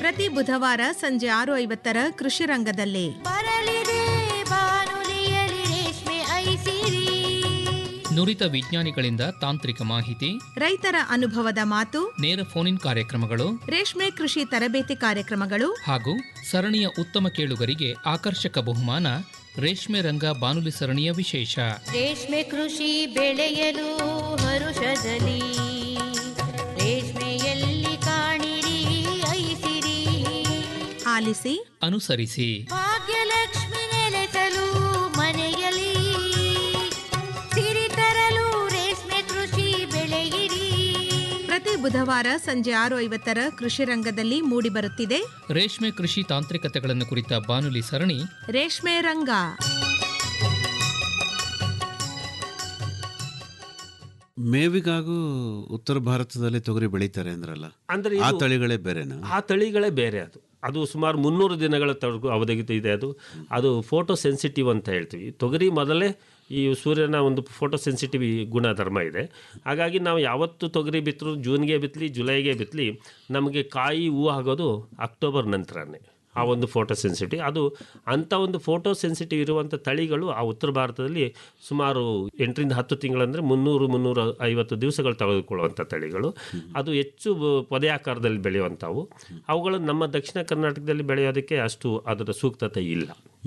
ಪ್ರತಿ ಬುಧವಾರ ಸಂಜೆ ಆರು ಐವತ್ತರ ಕೃಷಿ ರಂಗದಲ್ಲಿ ಬರಲಿದೆ ಬಾನುಲಿಯಲಿ ರೇಷ್ಮೆ ಐಸಿರಿ ನುರಿತ ವಿಜ್ಞಾನಿಗಳಿಂದ ತಾಂತ್ರಿಕ ಮಾಹಿತಿ ರೈತರ ಅನುಭವದ ಮಾತು ನೇರ ಫೋನ್ ಇನ್ ಕಾರ್ಯಕ್ರಮಗಳು ರೇಷ್ಮೆ ಕೃಷಿ ತರಬೇತಿ ಕಾರ್ಯಕ್ರಮಗಳು ಹಾಗೂ ಸರಣಿಯ ಉತ್ತಮ ಕೇಳುಗರಿಗೆ ಆಕರ್ಷಕ ಬಹುಮಾನ ರೇಷ್ಮೆ ರಂಗ ಬಾನುಲಿ ಸರಣಿಯ ವಿಶೇಷ ರೇಷ್ಮೆ ಕೃಷಿ ಬೆಳೆಯಲು ಹರುಷದಲ್ಲಿ ರೇಷ್ಮೆಯಲ್ಲಿ ಕಾಣಿರಿ ಐಸಿರಿ ಆಲಿಸಿ ಅನುಸರಿಸಿ ಭಾಗ್ಯಲಕ್ಷ್ಮಿ ನೆಲೆಸಲು ಮನೆಯಲ್ಲಿ ಸಿರಿ ತರಲು ರೇಷ್ಮೆ ಕೃಷಿ ಬೆಳೆಯಿರಿ ಪ್ರತಿ ಬುಧವಾರ ಸಂಜೆ ಆರು ಐವತ್ತರ ಕೃಷಿ ರಂಗದಲ್ಲಿ ಮೂಡಿಬರುತ್ತಿದೆ ರೇಷ್ಮೆ ಕೃಷಿ ತಾಂತ್ರಿಕತೆಗಳನ್ನು ಕುರಿತ ಬಾನುಲಿ ಸರಣಿ ರೇಷ್ಮೆ ರಂಗ ಮೇವಿಗಾಗೂ ಉತ್ತರ ಭಾರತದಲ್ಲಿ ತೊಗರಿ ಬೆಳೀತಾರೆ ಅಂದ್ರಲ್ಲ ಅಂದ್ರೆ ಆ ಇದು- ತಳಿಗಳೇ ಬೇರೆನಾ ಆ ತಳಿಗಳೇ ಬೇರೆ ಅದು ಅದು ಸುಮಾರು ಮುನ್ನೂರು ದಿನಗಳ ತನಕ ಅವಧಿಗೆ ಇದೆ ಅದು ಅದು ಫೋಟೋ ಸೆನ್ಸಿಟಿವ್ ಅಂತ ಹೇಳ್ತೀವಿ ತೊಗರಿ ಮೊದಲೇ ಈ ಸೂರ್ಯನ ಒಂದು ಫೋಟೋ ಸೆನ್ಸಿಟಿವ್ ಗುಣಧರ್ಮ ಇದೆ ಹಾಗಾಗಿ ನಾವು ಯಾವತ್ತು ತೊಗರಿ ಬಿತ್ತರೂ ಜೂನ್ಗೆ ಬಿತ್ತಲಿ ಜುಲೈಗೆ ಬಿತ್ತಲಿ ನಮಗೆ ಕಾಯಿ ಹೂವು ಆಗೋದು ಅಕ್ಟೋಬರ್ ನಂತರನೇ ಆ ಒಂದು ಫೋಟೋ ಸೆನ್ಸಿಟಿವ್ ಅದು ಅಂಥ ಒಂದು ಫೋಟೋ ಸೆನ್ಸಿಟಿವ್ ಇರುವಂಥ ತಳಿಗಳು ಆ ಉತ್ತರ ಭಾರತದಲ್ಲಿ ಸುಮಾರು ಎಂಟರಿಂದ ಹತ್ತು ತಿಂಗಳಂದರೆ ಮುನ್ನೂರು ಮುನ್ನೂರ ಐವತ್ತು ದಿವಸಗಳು ತೆಗೆದುಕೊಳ್ಳುವಂಥ ತಳಿಗಳು ಅದು ಹೆಚ್ಚು ಬ- ಪೊದೆ ಆಕಾರದಲ್ಲಿ ಬೆಳೆಯುವಂಥವು ಅವುಗಳು ನಮ್ಮ ದಕ್ಷಿಣ ಕರ್ನಾಟಕದಲ್ಲಿ ಬೆಳೆಯೋದಕ್ಕೆ ಅಷ್ಟು ಅದರ ಸೂಕ್ತತೆ ಇಲ್ಲ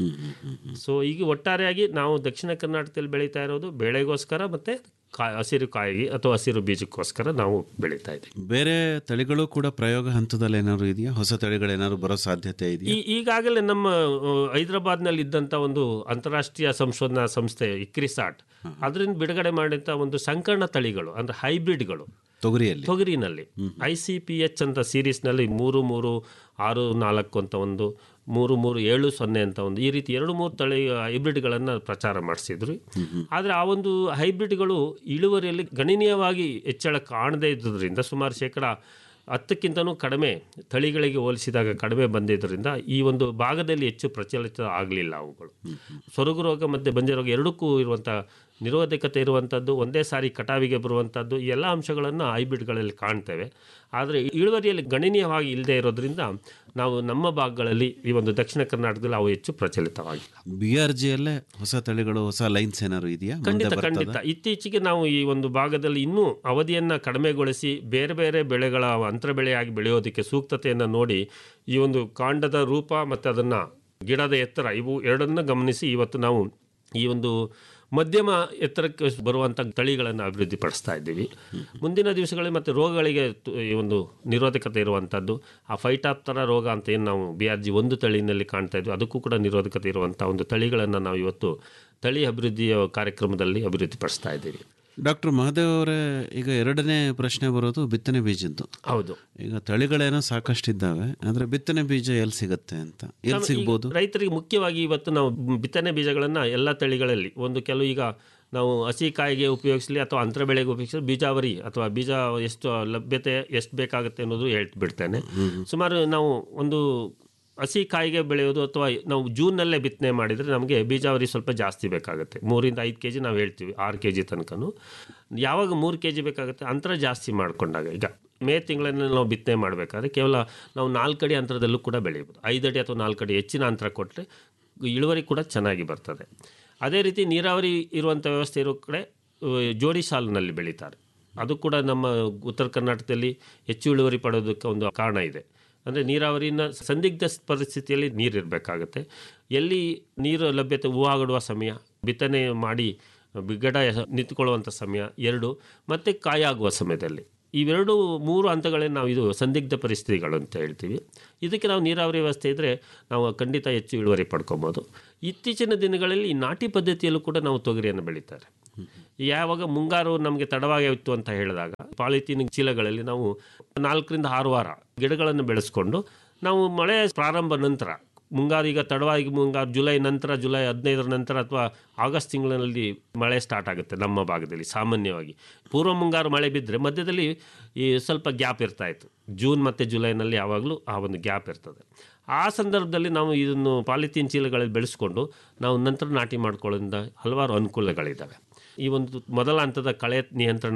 ಸೊ ಈಗ ಒಟ್ಟಾರೆಯಾಗಿ ನಾವು ದಕ್ಷಿಣ ಕರ್ನಾಟಕದಲ್ಲಿ ಬೆಳೀತಾ ಇರೋದು ಬೆಳೆಗೋಸ್ಕರ ಮತ್ತು ಕಾ ಹಸಿರು ಕಾಯಿಗೆ ಅಥವಾ ಹಸಿರು ಬೀಜಕ್ಕೋಸ್ಕರ ನಾವು ಬೆಳೀತಾ ಇದ್ದೀವಿ ಬೇರೆ ತಳಿಗಳು ಕೂಡ ಪ್ರಯೋಗ ಹಂತದಲ್ಲಿ ಏನಾದ್ರು ಇದೆಯಾ ಹೊಸ ತಳಿಗಳೇನಾದ್ರು ಬರೋ ಸಾಧ್ಯತೆ ಇದೆಯಾ ಈ ಈಗಾಗಲೇ ನಮ್ಮ ಆ, ಹೈದರಾಬಾದ್ನಲ್ಲಿ ಇದ್ದಂಥ ಒಂದು ಅಂತಾರಾಷ್ಟ್ರೀಯ ಸಂಶೋಧನಾ ಸಂಸ್ಥೆ ಇಕ್ರಿಸಾಟ್ ಅದರಿಂದ ಬಿಡುಗಡೆ ಮಾಡಿದಂಥ ಒಂದು ಸಂಕರ್ಣ ತಳಿಗಳು ಅಂದರೆ ಹೈಬ್ರಿಡ್ಗಳು ತೊಗರಿಯಲ್ಲಿ ತೊಗರಿನಲ್ಲಿ ಐ ಸಿ ಪಿ ಎಚ್ ಅಂತ ಸೀರೀಸ್ನಲ್ಲಿ ಮೂರು ಮೂರು ಆರು ನಾಲ್ಕು ಅಂತ ಒಂದು ಮೂರು ಮೂರು ಏಳು ಸೊನ್ನೆ ಅಂತ ಒಂದು ಈ ರೀತಿ ಎರಡು ಮೂರು ತಳಿ ಹೈಬ್ರಿಡ್ಗಳನ್ನು ಪ್ರಚಾರ ಮಾಡಿಸಿದ್ರು ಆದರೆ ಆ ಒಂದು ಹೈಬ್ರಿಡ್ಗಳು ಇಳುವರಿಯಲ್ಲಿ ಗಣನೀಯವಾಗಿ ಹೆಚ್ಚಳ ಕಾಣದೇ ಇದ್ದುದರಿಂದ ಸುಮಾರು ಶೇಕಡ ಹತ್ತಕ್ಕಿಂತನೂ ಕಡಿಮೆ ತಳಿಗಳಿಗೆ ಹೋಲಿಸಿದಾಗ ಕಡಿಮೆ ಬಂದಿದ್ದರಿಂದ ಈ ಒಂದು ಭಾಗದಲ್ಲಿ ಹೆಚ್ಚು ಪ್ರಚಲಿತ ಆಗಲಿಲ್ಲ ಅವುಗಳು ಸೊರಗು ರೋಗ ಮತ್ತು ಬಂಜೆ ರೋಗ ಎರಡಕ್ಕೂ ಇರುವಂಥ ನಿರೋಧಕತೆ ಇರುವಂಥದ್ದು ಒಂದೇ ಸಾರಿ ಕಟಾವಿಗೆ ಬರುವಂಥದ್ದು ಈ ಎಲ್ಲ ಅಂಶಗಳನ್ನು ಹೈಬ್ರಿಡ್ಗಳಲ್ಲಿ ಕಾಣ್ತೇವೆ ಆದರೆ ಇಳುವರಿಯಲ್ಲಿ ಗಣನೀಯವಾಗಿ ಇಲ್ಲದೆ ಇರೋದ್ರಿಂದ ನಾವು ನಮ್ಮ ಭಾಗಗಳಲ್ಲಿ ಈ ಒಂದು ದಕ್ಷಿಣ ಕರ್ನಾಟಕದಲ್ಲಿ ಅವು ಹೆಚ್ಚು ಪ್ರಚಲಿತವಾಗಿಲ್ಲ ಬಿ ಆರ್ ಜಿಯಲ್ಲೇ ಹೊಸ ತಳಿಗಳು ಹೊಸ ಲೈನ್ಸ್ ಏನಾದ್ರು ಇದೆಯಾ ಮುಂದೆ ಖಂಡಿತ ಬರ್ತದಾ? ಖಂಡಿತ ಇತ್ತೀಚೆಗೆ ನಾವು ಈ ಒಂದು ಭಾಗದಲ್ಲಿ ಇನ್ನೂ ಅವಧಿಯನ್ನು ಕಡಿಮೆಗೊಳಿಸಿ ಬೇರೆ ಬೇರೆ ಬೆಳೆಗಳ ಅಂತರ ಬೆಳೆಯಾಗಿ ಬೆಳೆಯೋದಕ್ಕೆ ಸೂಕ್ತತೆಯನ್ನು ನೋಡಿ ಈ ಒಂದು ಕಾಂಡದ ರೂಪ ಮತ್ತು ಅದನ್ನು ಗಿಡದ ಎತ್ತರ ಇವು ಎರಡನ್ನು ಗಮನಿಸಿ ಇವತ್ತು ನಾವು ಈ ಒಂದು ಮಧ್ಯಮ ಎತ್ತರಕ್ಕೆ ಬರುವಂಥ ತಳಿಗಳನ್ನು ಅಭಿವೃದ್ಧಿಪಡಿಸ್ತಾ ಇದ್ದೀವಿ ಮುಂದಿನ ದಿವಸಗಳಲ್ಲಿ ಮತ್ತು ರೋಗಗಳಿಗೆ ತು- ಈ ಒಂದು ನಿರೋಧಕತೆ ಇರುವಂಥದ್ದು ಆ ಫೈಟಾಪ್ತರ ರೋಗ ಅಂತ ಏನು ನಾವು ಬಿ ಆರ್ ಜಿ ಒಂದು ತಳಿನಲ್ಲಿ ಕಾಣ್ತಾ ಇದ್ವಿ ಅದಕ್ಕೂ ಕೂಡ ನಿರೋಧಕತೆ ಇರುವಂಥ ಒಂದು ತಳಿಗಳನ್ನು ನಾವು ಇವತ್ತು ತಳಿ ಅಭಿವೃದ್ಧಿಯ ಕಾರ್ಯಕ್ರಮದಲ್ಲಿ ಅಭಿವೃದ್ಧಿಪಡಿಸ್ತಾ ಇದ್ದೀವಿ ಡಾಕ್ಟರ್ ಮಹದೇವ್ ಅವರೇ ಈಗ ಎರಡನೇ ಪ್ರಶ್ನೆ ಬರೋದು ಬಿತ್ತನೆ ಬೀಜದ್ದು ಹೌದು ಈಗ ತಳಿಗಳೇನೋ ಸಾಕಷ್ಟಿದ್ದಾವೆ ಆದ್ರೆ ಬಿತ್ತನೆ ಬೀಜ ಎಲ್ಲಿ ಸಿಗತ್ತೆ ಅಂತ ಎಲ್ಲಿ ನಮ್ಮ ಸಿಗ್ಬೋದು ಈಗ ರೈತರಿಗೆ ಮುಖ್ಯವಾಗಿ ಇವತ್ತು ನಾವು ಬಿತ್ತನೆ ಬೀಜಗಳನ್ನು ಎಲ್ಲ ತಳಿಗಳಲ್ಲಿ ಒಂದು ಕೆಲವು ಈಗ ನಾವು ಹಸಿ ಕಾಯಿಗೆ ಉಪಯೋಗಿಸಲಿ ಅಥವಾ ಅಂತರ ಬೆಳೆಗೆ ಉಪಯೋಗಿಸಲಿ ಬೀಜಾವರಿ ಅಥವಾ ಬೀಜ ಎಷ್ಟು ಲಭ್ಯತೆ ಎಷ್ಟು ಬೇಕಾಗುತ್ತೆ ಅನ್ನೋದು ಹೇಳ್ಬಿಡ್ತೇನೆ ಸುಮಾರು ನಾವು ಒಂದು ಹಸಿ ಕಾಯಿಗೆ ಬೆಳೆಯೋದು ಅಥವಾ ನಾವು ಜೂನ್ನಲ್ಲೇ ಬಿತ್ತನೆ ಮಾಡಿದರೆ ನಮಗೆ ಬೀಜಾವರಿ ಸ್ವಲ್ಪ ಜಾಸ್ತಿ ಬೇಕಾಗುತ್ತೆ ಮೂರಿಂದ ಐದು ಕೆ ಜಿ ನಾವು ಹೇಳ್ತೀವಿ ಆರು ಕೆ ಜಿ ತನಕನೂ ಯಾವಾಗ ಮೂರು ಕೆ ಜಿ ಬೇಕಾಗುತ್ತೆ ಅಂತರ ಜಾಸ್ತಿ ಮಾಡಿಕೊಂಡಾಗ ಈಗ ಮೇ ತಿಂಗಳಲ್ಲಿ ನಾವು ಬಿತ್ತನೆ ಮಾಡಬೇಕಾದ್ರೆ ಕೇವಲ ನಾವು ನಾಲ್ಕು ಅಡಿ ಅಂತರದಲ್ಲೂ ಕೂಡ ಬೆಳೆಯಬಹುದು ಐದು ಅಡಿ ಅಥವಾ ನಾಲ್ಕು ಅಡಿ ಹೆಚ್ಚಿನ ಅಂತರ ಕೊಟ್ಟರೆ ಇಳುವರಿ ಕೂಡ ಚೆನ್ನಾಗಿ ಬರ್ತದೆ ಅದೇ ರೀತಿ ನೀರಾವರಿ ಇರುವಂಥ ವ್ಯವಸ್ಥೆ ಇರೋ ಕಡೆ ಆ, ಜೋಡಿ ಸಾಲಿನಲ್ಲಿ ಬೆಳೀತಾರೆ ಅದು ಕೂಡ ನಮ್ಮ ಉತ್ತರ ಕರ್ನಾಟಕದಲ್ಲಿ ಹೆಚ್ಚು ಇಳುವರಿ ಪಡೋದಕ್ಕೆ ಒಂದು ಕಾರಣ ಇದೆ ಅಂದರೆ ನೀರಾವರಿನ ಸಂದಿಗ್ಧ ಪರಿಸ್ಥಿತಿಯಲ್ಲಿ ನೀರು ಇರಬೇಕಾಗತ್ತೆ ಎಲ್ಲಿ ನೀರು ಲಭ್ಯತೆ ಹೂವಾಗಡುವ ಸಮಯ ಬಿತ್ತನೆ ಮಾಡಿ ಬಿಗಡ ನಿಂತ್ಕೊಳ್ಳುವಂಥ ಸಮಯ ಎರಡು ಮತ್ತು ಕಾಯಾಗುವ ಸಮಯದಲ್ಲಿ ಇವೆರಡು ಮೂರು ಹಂತಗಳೇ ನಾವು ಇದು ಸಂದಿಗ್ಧ ಪರಿಸ್ಥಿತಿಗಳು ಅಂತ ಹೇಳ್ತೀವಿ ಇದಕ್ಕೆ ನಾವು ನೀರಾವರಿ ವ್ಯವಸ್ಥೆ ಇದ್ದರೆ ನಾವು ಖಂಡಿತ ಹೆಚ್ಚು ಇಳುವರಿ ಪಡ್ಕೊಬೋದು ಇತ್ತೀಚಿನ ದಿನಗಳಲ್ಲಿ ಈ ನಾಟಿ ಪದ್ಧತಿಯಲ್ಲೂ ಕೂಡ ನಾವು ತೊಗರಿಯನ್ನು ಬೆಳೀತಾರೆ ಯಾವಾಗ ಮುಂಗಾರು ನಮಗೆ ತಡವಾಗಿ ಇತ್ತು ಅಂತ ಹೇಳಿದಾಗ ಪಾಲಿಥೀನ್ ಚೀಲಗಳಲ್ಲಿ ನಾವು ನಾಲ್ಕರಿಂದ ಆರು ವಾರ ಗಿಡಗಳನ್ನು ಬೆಳೆಸ್ಕೊಂಡು ನಾವು ಮಳೆ ಪ್ರಾರಂಭ ನಂತರ ಮುಂಗಾರು ಈಗ ತಡವಾಗಿ ಮುಂಗಾರು ಜುಲೈ ನಂತರ ಜುಲೈ ಹದಿನೈದರ ನಂತರ ಅಥವಾ ಆಗಸ್ಟ್ ತಿಂಗಳಿನಲ್ಲಿ ಮಳೆ ಸ್ಟಾರ್ಟ್ ಆಗುತ್ತೆ ನಮ್ಮ ಭಾಗದಲ್ಲಿ ಸಾಮಾನ್ಯವಾಗಿ ಪೂರ್ವ ಮುಂಗಾರು ಮಳೆ ಬಿದ್ದರೆ ಮಧ್ಯದಲ್ಲಿ ಈ ಸ್ವಲ್ಪ ಗ್ಯಾಪ್ ಇರ್ತಾ ಇತ್ತು ಜೂನ್ ಮತ್ತು ಜುಲೈನಲ್ಲಿ ಯಾವಾಗಲೂ ಆ ಒಂದು ಗ್ಯಾಪ್ ಇರ್ತದೆ ಆ ಸಂದರ್ಭದಲ್ಲಿ ನಾವು ಇದನ್ನು ಪಾಲಿಥೀನ್ ಚೀಲಗಳಲ್ಲಿ ಬೆಳೆಸ್ಕೊಂಡು ನಾವು ನಂತರ ನಾಟಿ ಮಾಡ್ಕೊಳ್ಳೋದ್ರಿಂದ ಹಲವಾರು ಅನುಕೂಲಗಳಿದ್ದಾವೆ ಈ ಒಂದು ಮೊದಲ ಹಂತದ ಕಳೆ ನಿಯಂತ್ರಣ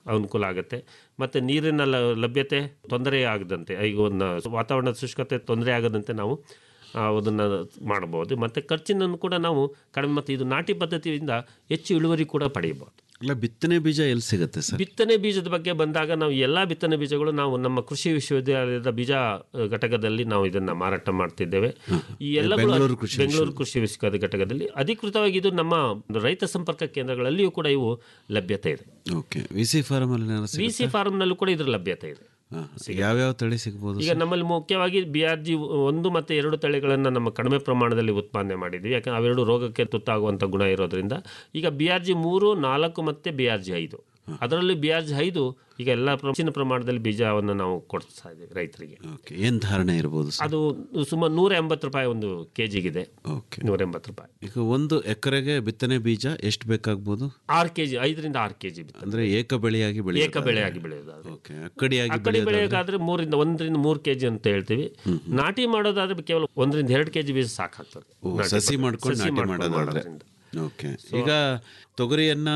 ಅನುಕೂಲ ಆಗುತ್ತೆ ಮತ್ತು ನೀರಿನ ಲ- ಲಭ್ಯತೆ ತೊಂದರೆ ಆಗದಂತೆ ಈಗ ಒಂದು ವಾತಾವರಣದ ಶುಷ್ಕತೆ ತೊಂದರೆ ಆಗದಂತೆ ನಾವು ಅದನ್ನು ಮಾಡ್ಬೋದು ಮತ್ತು ಖರ್ಚಿನನ್ನು ಕೂಡ ನಾವು ಕಡಿಮೆ ಮತ್ತು ಇದು ನಾಟಿ ಪದ್ಧತಿಯಿಂದ ಹೆಚ್ಚು ಇಳುವರಿ ಕೂಡ ಪಡೆಯಬಹುದು ಇಲ್ಲ ಬಿತ್ತನೆ ಬೀಜ ಎಲ್ಲಿ ಸಿಗುತ್ತೆ ಸರ್ ಬಿತ್ತನೆ ಬೀಜದ ಬಗ್ಗೆ ಬಂದಾಗ ನಾವು ಎಲ್ಲ ಬಿತ್ತನೆ ಬೀಜಗಳು ನಾವು ನಮ್ಮ ಕೃಷಿ ವಿಶ್ವವಿದ್ಯಾಲಯದ ಬೀಜ ಅ, ಘಟಕದಲ್ಲಿ ನಾವು ಇದನ್ನ ಮಾರಾಟ ಮಾಡ್ತಿದ್ದೇವೆ ಈ ಎಲ್ಲಗಳು ಬೆಂಗಳೂರು ಕೃಷಿ ಬೆಂಗಳೂರು ಕೃಷಿ ವಿಶ್ವದ ಘಟಕದಲ್ಲಿ ಅಧಿಕೃತವಾಗಿ ಇದು ನಮ್ಮ ರೈತ ಸಂಪರ್ಕ ಕೇಂದ್ರಗಳಲ್ಲಿಯೂ ಕೂಡ ಇವು ಲಭ್ಯತೆ ಇದೆ ಓಕೆ ವಿ ಸಿ ಫಾರ್ಮ್ ಅಲ್ಲಿ ಏನಾದ್ರು ವಿ ಸಿಗುತ್ತೆ ಸಿ ಫಾರ್ಮ್ನಲ್ಲೂ ಕೂಡ ಇದ್ರ ಲಭ್ಯತೆ ಇದೆ ಹಾ, ಯಾವ್ಯಾವ ತಳಿ ಸಿಗ್ಬೋದು ಈಗ ನಮ್ಮಲ್ಲಿ ಮುಖ್ಯವಾಗಿ ಬಿ ಆರ್ ಜಿ ಒಂದು ಮತ್ತು ಎರಡು ತಳಿಗಳನ್ನು ನಮ್ಮ ಕಡಿಮೆ ಪ್ರಮಾಣದಲ್ಲಿ ಉತ್ಪಾದನೆ ಮಾಡಿದ್ವಿ ಯಾಕಂದ್ರೆ ಅವೆರಡು ರೋಗಕ್ಕೆ ತುತ್ತಾಗುವಂಥ ಗುಣ ಇರೋದ್ರಿಂದ ಈಗ ಬಿ ಆರ್ ಜಿ ಮೂರು ನಾಲ್ಕು ಮತ್ತು ಬಿ ಆರ್ ಜಿ ಐದು ಅದರಲ್ಲಿ ಬಿ ಆರ್ ಜಿ ಐದು ಈಗ ಎಲ್ಲ ಪ್ರ- ಹೆಚ್ಚಿನ ಪ್ರಮಾಣದಲ್ಲಿ ಬೀಜವನ್ನು ನಾವು ಕೊಡ್ತಾ ಇದ್ದೀವಿ ರೈತರಿಗೆ ಓಕೆ ಏನ್ ಧಾರಣೆ ಇರ್ಬೋದು ಸರ್ ಅದು ಸುಮಾರು ನೂರ ಎಂಬತ್ತು ರೂಪಾಯಿ ಒಂದು ಕೆ ಜಿಗಿದೆ ಓಕೆ ನೂರ ಎಂಬತ್ತು ರೂಪಾಯಿ ಈಗ ಒಂದು ಎಕರೆಗೆ ಬಿತ್ತನೆ ಬೀಜ ಎಷ್ಟು ಬೇಕಾಗ್ಬೋದು ಆರು ಕೆ ಜಿ ಐದರಿಂದ ಆರು ಕೆ ಜಿ ಅಂದ್ರೆ ಏಕ ಬೆಳೆಯಾಗಿ ಬೆಳೆ ಏಕ ಬೆಳೆಯಾಗಿ ಬೆಳೆಯೋದಾದ್ರೆ ಓಕೆ ಅಕ್ಕಡಿಯಾಗಿ ಆ ಕಡೆ ಬೆಳೆಯೋದಾದ್ರೆ ಮೂರಿಂದ ಒಂದರಿಂದ ಮೂರು ಕೆ ಜಿ ಅಂತ ಹೇಳ್ತೀವಿ ನಾಟಿ ಮಾಡೋದಾದ್ರೆ ಕೇವಲ ಒಂದರಿಂದ ಎರಡು ಕೆ ಜಿ ಬೀಜ ಸಾಕಾಗ್ತದೆ ನಾಟಿ ಸಸಿ ಮಾಡೋದು. ಮಾಡ್ಕೊಂಡು ಸಸಿ ನಾಟಿ ಮಾಡ್ಕೊಂಡು ಮಾಡೋದಾದ್ರೆ ಮಾಡೋದ್ರಿಂದ. ಓಕೆ ಈಗ ತೊಗರಿಯನ್ನ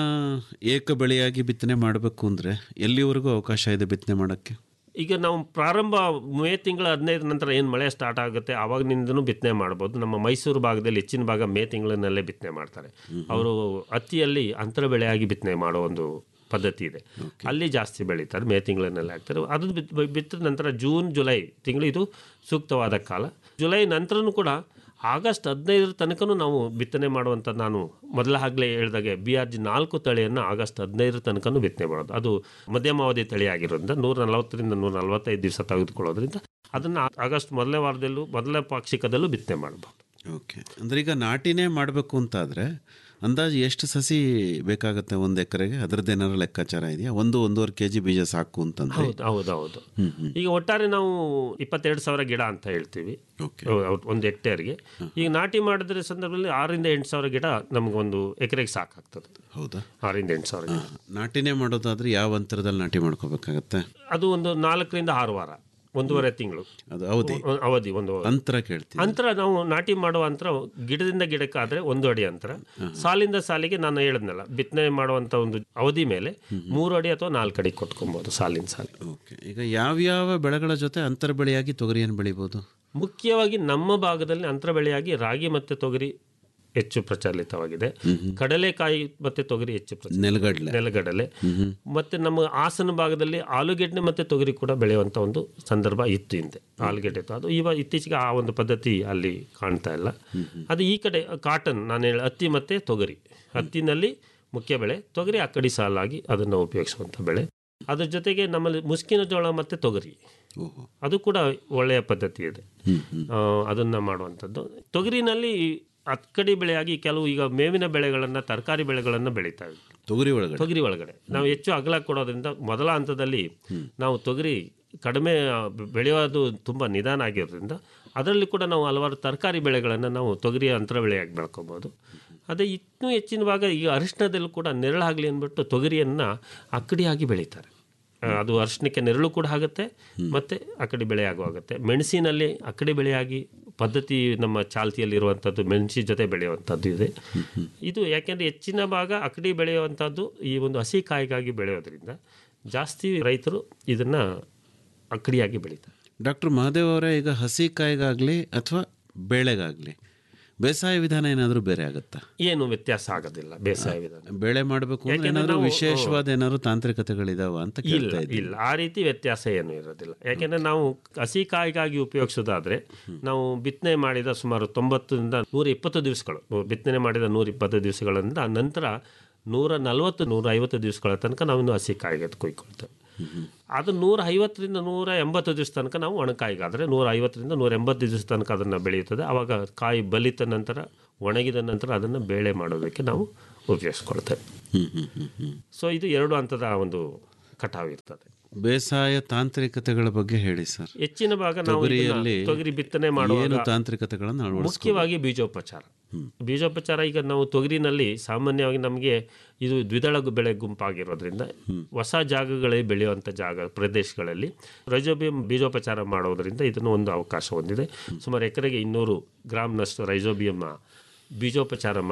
ಏಕ ಬೆಳೆಯಾಗಿ ಬಿತ್ತನೆ ಮಾಡಬೇಕು ಅಂದ್ರೆ ಎಲ್ಲಿವರೆಗೂ ಅವಕಾಶ ಇದೆ ಬಿತ್ತನೆ ಮಾಡಕ್ಕೆ ಈಗ ನಾವು ಪ್ರಾರಂಭ ಮೇ ತಿಂಗಳ ಹದಿನೈದು ನಂತರ ಏನು ಮಳೆ ಸ್ಟಾರ್ಟ್ ಆಗುತ್ತೆ ಆವಾಗಿನಿಂದನೂ ಬಿತ್ತನೆ ಮಾಡ್ಬೋದು ನಮ್ಮ ಮೈಸೂರು ಭಾಗದಲ್ಲಿ ಹೆಚ್ಚಿನ ಭಾಗ ಮೇ ತಿಂಗಳಿನಲ್ಲೇ ಬಿತ್ತನೆ ಮಾಡ್ತಾರೆ ಅವರು ಹತ್ತಿಯಲ್ಲಿ ಅಂತರ ಬೆಳೆಯಾಗಿ ಬಿತ್ತನೆ ಮಾಡೋ ಒಂದು ಪದ್ಧತಿ ಇದೆ ಅಲ್ಲಿ ಜಾಸ್ತಿ ಬೆಳೀತಾರೆ ಮೇ ತಿಂಗಳಿನಲ್ಲಿ ಹಾಕ್ತಾರೆ ಅದು ಬಿತ್ ಬಿತ್ತಿದ ನಂತರ ಜೂನ್ ಜುಲೈ ತಿಂಗಳು ಇದು ಸೂಕ್ತವಾದ ಕಾಲ ಜುಲೈ ನಂತರನೂ ಕೂಡ ಆಗಸ್ಟ್ ಹದಿನೈದರ ತನಕನೂ ನಾವು ಬಿತ್ತನೆ ಮಾಡುವಂಥ ನಾನು ಮೊದಲ ಆಗಲೇ ಹೇಳಿದಾಗೆ ಬಿ ಆರ್ ಜಿ ನಾಲ್ಕು ತಳಿಯನ್ನು ಆಗಸ್ಟ್ ಹದಿನೈದರ ತನಕನೂ ಬಿತ್ತನೆ ಮಾಡೋದು ಅದು ಮಧ್ಯಮಾವಧಿ ತಳಿ ಆಗಿರೋದ್ರಿಂದ ನೂರ ನಲವತ್ತರಿಂದ ನೂರ ನಲವತ್ತೈದು ದಿವಸ ತೆಗೆದುಕೊಳ್ಳೋದ್ರಿಂದ ಅದನ್ನು ಆಗಸ್ಟ್ ಮೊದಲನೇ ವಾರದಲ್ಲೂ ಮೊದಲ ಪಾಕ್ಷಿಕದಲ್ಲೂ ಬಿತ್ತನೆ ಮಾಡ್ಬೋದು ಓಕೆ ಅಂದ್ರೆ ಈಗ ನಾಟಿನೇ ಮಾಡಬೇಕು ಅಂತಾದ್ರೆ ಅಂದಾಜು ಎಷ್ಟು ಸಸಿ ಬೇಕಾಗುತ್ತೆ ಒಂದು ಎಕರೆಗೆ ಅದ್ರದ್ದೇನಾದ್ರು ಲೆಕ್ಕಾಚಾರ ಇದೆಯಾ ಒಂದು ಒಂದೂವರೆ ಕೆ ಜಿ ಬೀಜ ಸಾಕು ಅಂತಂದ್ರೆ ಹೌದು ಹೌದು ಹೌದು ಈಗ ಒಟ್ಟಾರೆ ನಾವು ಇಪ್ಪತ್ತೆರಡು ಸಾವಿರ ಗಿಡ ಅಂತ ಹೇಳ್ತೀವಿ ಓಕೆ ಅಹ್, ಒಂದು ಹೆಕ್ಟೇರ್ಗೆ ಈಗ ನಾಟಿ ಮಾಡಿದ್ರೆ ಸಂದರ್ಭದಲ್ಲಿ ಆರರಿಂದ ಎಂಟು ಸಾವಿರ ಗಿಡ ನಮಗೊಂದು ಎಕರೆಗೆ ಸಾಕಾಗ್ತದೆ ಹೌದಾ ಆರರಿಂದ ಎಂಟು ಸಾವಿರ ಗಿಡ ನಾಟಿನೇ ಮಾಡೋದಾದ್ರೆ ಯಾವ ಅಂತರದಲ್ಲಿ ನಾಟಿ ಮಾಡ್ಕೋಬೇಕಾಗತ್ತೆ ಅದು ಒಂದು ನಾಲ್ಕರಿಂದ ಆರು ವಾರ ಒಂದೂವರೆ ತಿಂಗಳು ಅದು ಅವಧಿ ಅವಧಿ ಒಂದು ಅಂತರ ಕೇಳ್ತೀವಿ ಅಂತರ ನಾವು ನಾಟಿ ಮಾಡುವ ಅಂತರ ಗಿಡದಿಂದ ಗಿಡಕ್ಕಾದ್ರೆ ಒಂದು ಅಡಿ ಅಂತರ ಸಾಲಿಂದ ಸಾಲಿಗೆ ನಾನು ಹೇಳಿದ್ನಲ್ಲ ಬಿತ್ತನೆ ಮಾಡುವಂಥ ಒಂದು ಅವಧಿ ಮೇಲೆ ಮೂರು ಅಡಿ ಅಥವಾ ನಾಲ್ಕು ಅಡಿ ಕೊಟ್ಕೊಬೋದು ಸಾಲಿನ ಸಾಲಿ ಓಕೆ ಈಗ ಯಾವ್ಯಾವ ಬೆಳೆಗಳ ಜೊತೆ ಅಂತರ ಬೆಳೆಯಾಗಿ ತೊಗರಿಯನ್ನು ಬೆಳಿಬೋದು ಮುಖ್ಯವಾಗಿ ನಮ್ಮ ಭಾಗದಲ್ಲಿ ಅಂತರ ಬೆಳೆಯಾಗಿ ರಾಗಿ ಮತ್ತು ತೊಗರಿ ಹೆಚ್ಚು ಪ್ರಚಲಿತವಾಗಿದೆ ಕಡಲೆಕಾಯಿ ಮತ್ತು ತೊಗರಿ ಹೆಚ್ಚು ಪ್ರಚಲಿತ ನೆಲಗಡಲೆ ನೆಲಗಡಲೆ ಮತ್ತೆ ನಮ್ಮ ಹಾಸನ ಭಾಗದಲ್ಲಿ ಆಲೂಗೆಡ್ಡೆ ಮತ್ತೆ ತೊಗರಿ ಕೂಡ ಬೆಳೆಯುವಂಥ ಒಂದು ಸಂದರ್ಭ ಇತ್ತು ಹಿಂದೆ ಆಲೂಗೆಡ್ಡೆ ಇತ್ತು. ಅದು ಇವಾಗ ಇತ್ತೀಚೆಗೆ ಆ ಒಂದು ಪದ್ಧತಿ ಅಲ್ಲಿ ಕಾಣ್ತಾ ಇಲ್ಲ ಅದು ಈ ಕಡೆ ಕಾಟನ್ ನಾನು ಹೇಳ ಹತ್ತಿ ಮತ್ತೆ ತೊಗರಿ ಹತ್ತಿನಲ್ಲಿ ಮುಖ್ಯ ಬೆಳೆ ತೊಗರಿ ಆ ಕಡೆ ಸಾಲಾಗಿ ಅದನ್ನು ಉಪಯೋಗಿಸುವಂಥ ಬೆಳೆ ಅದ್ರ ಜೊತೆಗೆ ನಮ್ಮಲ್ಲಿ ಮುಸ್ಕಿನ ಜೋಳ ಮತ್ತು ತೊಗರಿ ಓಹೋ ಅದು ಕೂಡ ಒಳ್ಳೆಯ ಪದ್ಧತಿ ಇದೆ ಹ್ಮ್ ಹ್ಮ್ ಆ, ಅದನ್ನ ಮಾಡುವಂಥದ್ದು ತೊಗರಿನಲ್ಲಿ ಅಕ್ಕಡಿ ಬೆಳೆಯಾಗಿ ಕೆಲವು ಈಗ ಮೇವಿನ ಬೆಳೆಗಳನ್ನು ತರಕಾರಿ ಬೆಳೆಗಳನ್ನು ಬೆಳೀತಾ ಇದ್ವಿ ತೊಗರಿ ಒಳಗಡೆ ತೊಗರಿ ಒಳಗಡೆ ನಾವು ಹೆಚ್ಚು ಅಗಲ ಕೊಡೋದ್ರಿಂದ ಮೊದಲ ಹಂತದಲ್ಲಿ ನಾವು ತೊಗರಿ ಕಡಿಮೆ ಆ, ಬೆಳೆಯೋದು ತುಂಬ ನಿಧಾನ ಆಗಿರೋದ್ರಿಂದ ಅದರಲ್ಲಿ ಕೂಡ ನಾವು ಹಲವಾರು ತರಕಾರಿ ಬೆಳೆಗಳನ್ನು ನಾವು ತೊಗರಿಯ ಅಂತರ ಬೆಳೆಯಾಗಿ ಬೆಳ್ಕೊಬೋದು ಅದೇ ಇನ್ನೂ ಹೆಚ್ಚಿನ ಭಾಗ ಈಗ ಅರಿಶಿಣದಲ್ಲೂ ಕೂಡ ನೆರಳಾಗಲಿ ಅಂದ್ಬಿಟ್ಟು ತೊಗರಿಯನ್ನು ಅಕ್ಕಡಿಯಾಗಿ ಬೆಳೀತಾರೆ ಆ, ಅದು ಅರಿಶಿಣಕ್ಕೆ ನೆರಳು ಕೂಡ ಆಗುತ್ತೆ ಮತ್ತು ಅಕ್ಕಡಿ ಬೆಳೆ ಆಗುತ್ತೆ ಮೆಣಸಿನಲ್ಲಿ ಅಕ್ಕಡಿ ಬೆಳೆಯಾಗಿ ಪದ್ಧತಿ ನಮ್ಮ ಚಾಲ್ತಿಯಲ್ಲಿ ಇರುವಂಥದ್ದು ಮೆಣಸಿ ಜೊತೆ ಬೆಳೆಯುವಂಥದ್ದು ಇದೆ ಇದು ಯಾಕೆಂದರೆ ಹೆಚ್ಚಿನ ಭಾಗ ಅಕ್ಕಡಿ ಬೆಳೆಯುವಂಥದ್ದು ಈ ಒಂದು ಹಸಿ ಕಾಯಿಗಾಗಿ ಬೆಳೆಯೋದ್ರಿಂದ ಜಾಸ್ತಿ ರೈತರು ಇದನ್ನು ಅಕ್ಕಡಿಯಾಗಿ ಬೆಳೀತಾರೆ ಡಾಕ್ಟರ್ ಮಹಾದೇವ್ ಅವರೇ ಈಗ ಹಸಿ ಕಾಯಿಗಾಗಲಿ ಅಥವಾ ಬೇಳೆಗಾಗಲಿ ಬೇಸಾಯ ವಿಧಾನ ಏನಾದರೂ ಬೇರೆ ಆಗುತ್ತಾ ಏನು ವ್ಯತ್ಯಾಸ ಆಗೋದಿಲ್ಲ ಬೇಸಾಯ ವಿಧಾನ ಬೆಳೆ ಮಾಡಬೇಕು ಅಂದ್ರೆ ಯಾಕೆಂದ್ರೆ ಏನಾದರೂ ನಾವು- ವಿಶೇಷವಾದ ಏನಾದರೂ ತಾಂತ್ರಿಕತೆಗಳಿದಾವ ಅಂತ ಇಲ್ಲ ಕೇಳ್ತಾ ಇದ್ದೀನಿ ಇಲ್ಲ ಆ ರೀತಿ ವ್ಯತ್ಯಾಸ ಏನೂ ಇರೋದಿಲ್ಲ ಯಾಕೆಂದರೆ ನಾವು ಹಸಿ ಕಾಯಿಗಾಗಿ ಉಪಯೋಗಿಸೋದಾದರೆ ನಾವು ಬಿತ್ತನೆ ಮಾಡಿದ ಸುಮಾರು ತೊಂಬತ್ತರಿಂದ ನೂರ ಇಪ್ಪತ್ತು ದಿವಸಗಳು ಬಿತ್ತನೆ ಮಾಡಿದ ನೂರ ಇಪ್ಪತ್ತು ದಿವಸಗಳಿಂದ ನಂತರ ನೂರ ನಲವತ್ತು ನೂರ ಐವತ್ತು ದಿವಸಗಳ ತನಕ ನಾವು ಇನ್ನು ಹಸಿ ಕಾಯಿಗೆ ಕೊಯ್ಕೊಳ್ತೇವೆ ಅದು ನೂರ ಐವತ್ತರಿಂದ ನೂರ ಎಂಬತ್ತು ದಿವಸ ತನಕ ನಾವು ಒಣಕಾಯಿಗಾದರೆ ನೂರ ಐವತ್ತರಿಂದ ನೂರ ಎಂಬತ್ತು ದಿವಸ ತನಕ ಅದನ್ನು ಬೆಳೆಯುತ್ತದೆ ಆವಾಗ ಕಾಯಿ ಬಲಿತ ನಂತರ ಒಣಗಿದ ನಂತರ ಅದನ್ನು ಬೇಳೆ ಮಾಡೋದಕ್ಕೆ ನಾವು ಉಪಯೋಗಿಸ್ಕೊಳ್ತೇವೆ ಹ್ಮ್ ಹ್ಮ್ ಹ್ಮ್ ಹ್ಮ್ ಸೊ ಇದು ಎರಡು ಹಂತದ ಒಂದು ಕಟಾವು ಇರ್ತದೆ ಬೇಸಾಯ ತಾಂತ್ರಿಕತೆಗಳ ಬಗ್ಗೆ ಹೇಳಿ ಸರ್ ಹೆಚ್ಚಿನ ಭಾಗ ನಾವು ಇದನ್ನ ತೊಗರಿಯಲ್ಲಿ ತೊಗರಿ ಬಿತ್ತನೆ ಏನು ಮಾಡುವಾಗ ತಾಂತ್ರಿಕತೆಗಳನ್ನು ಅಳವಡಿಸ್ಕೊ ಮುಖ್ಯವಾಗಿ ಬೀಜೋಪಚಾರ ಬೀಜೋಪಚಾರ ಈಗ ನಾವು ತೊಗರಿನಲ್ಲಿ ಸಾಮಾನ್ಯವಾಗಿ ನಮಗೆ ಇದು ದ್ವಿದಳ ಗು- ಬೆಳೆ ಗುಂಪಾಗಿರೋದ್ರಿಂದ ಹೊಸ ಜಾಗಗಳಲ್ಲಿ ಬೆಳೆಯುವಂಥ ಜಾಗ ಪ್ರದೇಶಗಳಲ್ಲಿ ರೈಜೋಬಿಯಂ ಬೀಜೋಪಚಾರ ಮಾಡೋದ್ರಿಂದ ಇದನ್ನು ಒಂದು ಅವಕಾಶ ಹೊಂದಿದೆ ಸುಮಾರು ಎಕರೆಗೆ ಇನ್ನೂರು ಗ್ರಾಮ್ನಷ್ಟು ರೈಜೋಬಿಯಂ ಬೀಜೋಪಚಾರ ಮಾಡಿ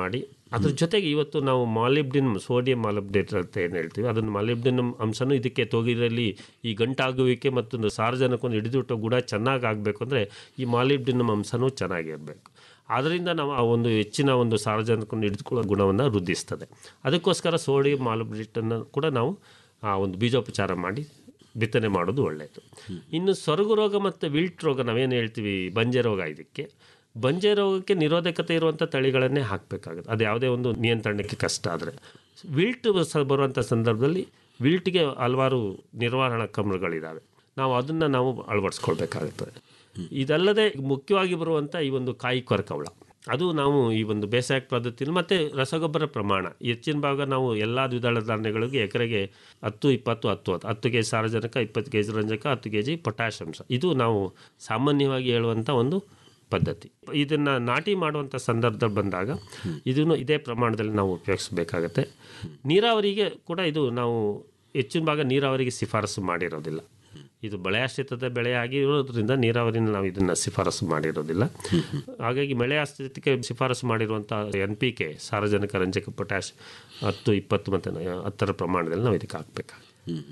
ಅದ್ರ ಜೊತೆಗೆ ಇವತ್ತು ನಾವು ಮಾಲಿಬ್ಡಿನಮ್ ಸೋಡಿಯಂ ಮಾಲಿಬ್ಡೇಟ್ ಅಂತ ಏನು ಹೇಳ್ತೀವಿ ಅದನ್ನು ಮಾಲಿಬ್ಡಿನಮ್ ಅಂಶನೂ ಇದಕ್ಕೆ ತೊಗಿರಲ್ಲಿ ಈ ಗಂಟಾಗುವಿಕೆ ಮತ್ತು ಸಾರ್ವಜನಿಕವನ್ನು ಹಿಡಿದಿಟ್ಟೋ ಗುಣ ಚೆನ್ನಾಗಿ ಆಗಬೇಕು ಅಂದರೆ ಈ ಮಾಲಿಬ್ಡಿನಮ್ ಅಂಶನೂ ಚೆನ್ನಾಗಿರಬೇಕು ಆದ್ದರಿಂದ ನಾವು ಆ ಒಂದು ಹೆಚ್ಚಿನ ಒಂದು ಸಾರ್ವಜನಿಕವನ್ನು ಹಿಡಿದುಕೊಳ್ಳೋ ಗುಣವನ್ನು ವೃದ್ಧಿಸ್ತದೆ ಅದಕ್ಕೋಸ್ಕರ ಸೋಡಿಯಂ ಮಾಲಿಬ್ಡೇಟನ್ನು ಕೂಡ ನಾವು ಆ ಒಂದು ಬೀಜೋಪಚಾರ ಮಾಡಿ ಬಿತ್ತನೆ ಮಾಡೋದು ಒಳ್ಳೆಯದು ಇನ್ನು ಸೊರಗು ರೋಗ ಮತ್ತು ವಿಲ್ಟ್ ರೋಗ ನಾವೇನು ಹೇಳ್ತೀವಿ ಬಂಜೆ ರೋಗ ಇದಕ್ಕೆ ಬಂಜೆ ರೋಗಕ್ಕೆ ನಿರೋಧಕತೆ ಇರುವಂಥ ತಳಿಗಳನ್ನೇ ಹಾಕಬೇಕಾಗುತ್ತೆ ಅದು ಯಾವುದೇ ಒಂದು ನಿಯಂತ್ರಣಕ್ಕೆ ಕಷ್ಟ ಆದರೆ ವಿಲ್ಟ್ ಸ ಬರುವಂಥ ಸಂದರ್ಭದಲ್ಲಿ ವಿಲ್ಟ್ಗೆ ಹಲವಾರು ನಿರ್ವಹಣಾ ಕ್ರಮಗಳಿದ್ದಾವೆ ನಾವು ಅದನ್ನು ನಾವು ಅಳವಡಿಸ್ಕೊಳ್ಬೇಕಾಗುತ್ತದೆ ಇದಲ್ಲದೆ ಮುಖ್ಯವಾಗಿ ಬರುವಂಥ ಈ ಒಂದು ಕಾಯಿ ಕೊರಕ ಹುಳ ಅದು ನಾವು ಈ ಒಂದು ಬೇಸಾಯ ಪದ್ಧತಿಯಲ್ಲಿ ಮತ್ತು ರಸಗೊಬ್ಬರ ಪ್ರಮಾಣ ಹೆಚ್ಚಿನ ಭಾಗ ನಾವು ಎಲ್ಲ ದ್ವಿದಳ ಧಾನ್ಯಗಳಿಗೆ ಎಕರೆಗೆ ಹತ್ತು ಇಪ್ಪತ್ತು ಹತ್ತು ಹತ್ತು ಹತ್ತು ಕೆ ಜಿ ಸಾರಜನಕ ಇಪ್ಪತ್ತು ಕೆ ಜಿ ರಂಜಕ ಹತ್ತು ಕೆ ಜಿ ಪೊಟ್ಯಾಷ್ ಅಂಶ ಇದು ನಾವು ಸಾಮಾನ್ಯವಾಗಿ ಹೇಳುವಂಥ ಒಂದು ಪದ್ಧತಿ ಇದನ್ನು ನಾಟಿ ಮಾಡುವಂಥ ಸಂದರ್ಭದಲ್ಲಿ ಬಂದಾಗ ಇದನ್ನು ಇದೇ ಪ್ರಮಾಣದಲ್ಲಿ ನಾವು ಉಪಯೋಗಿಸಬೇಕಾಗತ್ತೆ ನೀರಾವರಿಗೆ ಕೂಡ ಇದು ನಾವು ಹೆಚ್ಚಿನ ಭಾಗ ನೀರಾವರಿಗೆ ಶಿಫಾರಸು ಮಾಡಿರೋದಿಲ್ಲ ಇದು ಬೆಳೆಯಾಶ್ರಿತದ ಬೆಳೆ ಆಗಿರೋದ್ರಿಂದ ನೀರಾವರಿನ ನಾವು ಇದನ್ನು ಶಿಫಾರಸು ಮಾಡಿರೋದಿಲ್ಲ ಹಾಗಾಗಿ ಮಳೆ ಆಶ್ರಿತಕ್ಕೆ ಶಿಫಾರಸು ಮಾಡಿರುವಂಥ ಎನ್ ಪಿ ಕೆ ಸಾರ್ವಜನಿಕ ರಂಜಕ ಪೊಟ್ಯಾಶ್ ಹತ್ತು ಇಪ್ಪತ್ತು ಮತ್ತು ಹತ್ತರ ಪ್ರಮಾಣದಲ್ಲಿ ನಾವು ಇದಕ್ಕೆ ಹಾಕಬೇಕಾಗುತ್ತೆ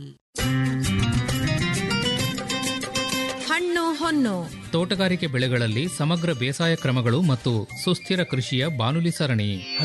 ಹಣ್ಣು ಹೊನ್ನು ತೋಟಗಾರಿಕೆ ಬೆಳೆಗಳಲ್ಲಿ ಸಮಗ್ರ ಬೇಸಾಯ ಕ್ರಮಗಳು ಮತ್ತು ಸುಸ್ಥಿರ ಕೃಷಿಯ ಬಾನುಲಿ ಸರಣಿ